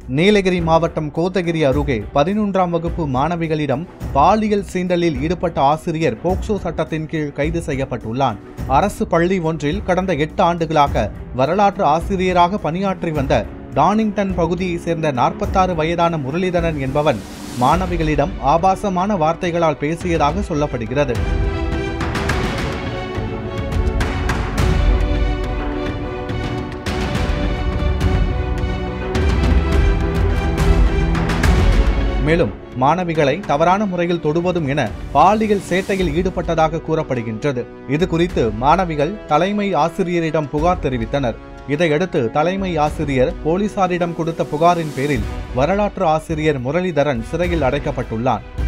நீலகிரி மாவட்டம் கோத்தகிரி அருகே பதினொன்றாம் வகுப்பு மாணவிகளிடம் பாலியல் சீண்டலில் ஈடுபட்ட ஆசிரியர் போக்சோ சட்டத்தின் கீழ் கைது செய்யப்பட்டுள்ளான் அரசு பள்ளி ஒன்றில் கடந்த எட்டு ஆண்டுகளாக வரலாற்று ஆசிரியராக பணியாற்றி வந்த டானிங்டன் பகுதியைச் சேர்ந்த நாற்பத்தாறு வயதான முரளிதரன் என்பவன் மாணவிகளிடம் ஆபாசமான வார்த்தைகளால் பேசியதாக சொல்லப்படுகிறது மேலும் மாணவிகளை தவறான முறையில் தொடுவதும் என பாலியல் சேட்டையில் ஈடுபட்டதாக கூறப்படுகின்றது இது குறித்து மாணவிகள் தலைமை ஆசிரியரிடம் புகார் தெரிவித்தனர் இதையடுத்து தலைமை ஆசிரியர் போலீசாரிடம் கொடுத்த புகாரின் பேரில் வரலாற்று ஆசிரியர் முரளிதரன் சிறையில் அடைக்கப்பட்டுள்ளான்